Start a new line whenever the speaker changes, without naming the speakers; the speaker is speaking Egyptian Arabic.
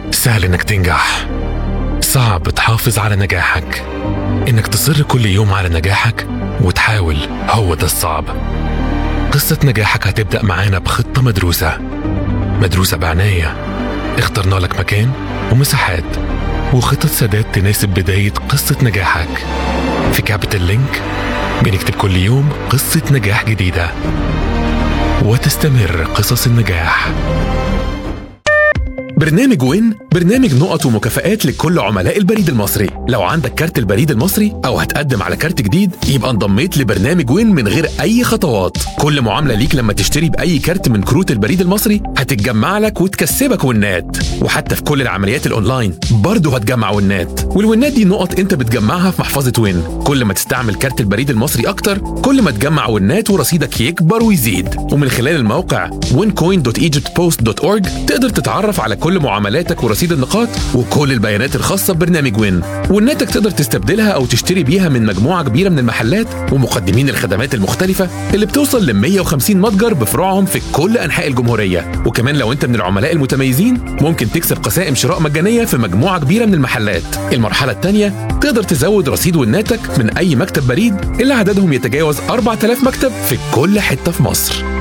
سهل انك تنجح صعب تحافظ على نجاحك انك تصر كل يوم على نجاحك وتحاول هو ده الصعب قصة نجاحك هتبدأ معانا بخطة مدروسة مدروسة بعناية اخترنا لك مكان ومساحات وخطط سداد تناسب بداية قصة نجاحك في كابيتال لينك بنكتب كل يوم قصة نجاح جديدة وتستمر قصص النجاح برنامج وين برنامج نقط ومكافآت لكل عملاء البريد المصري لو عندك كارت البريد المصري او هتقدم على كارت جديد يبقى انضميت لبرنامج وين من غير اي خطوات كل معامله ليك لما تشتري باي كارت من كروت البريد المصري هتتجمع لك وتكسبك ونات وحتى في كل العمليات الاونلاين برضه هتجمع ونات والونات دي نقط انت بتجمعها في محفظه وين كل ما تستعمل كارت البريد المصري اكتر كل ما تجمع ونات ورصيدك يكبر ويزيد ومن خلال الموقع wincoin.egyptpost.org تقدر تتعرف على كل معاملاتك ورصيد النقاط وكل البيانات الخاصة ببرنامج وين وناتك تقدر تستبدلها أو تشتري بيها من مجموعة كبيرة من المحلات ومقدمين الخدمات المختلفة اللي بتوصل ل 150 متجر بفروعهم في كل أنحاء الجمهورية وكمان لو أنت من العملاء المتميزين ممكن تكسب قسائم شراء مجانية في مجموعة كبيرة من المحلات المرحلة الثانية تقدر تزود رصيد وناتك من أي مكتب بريد اللي عددهم يتجاوز 4000 مكتب في كل حتة في مصر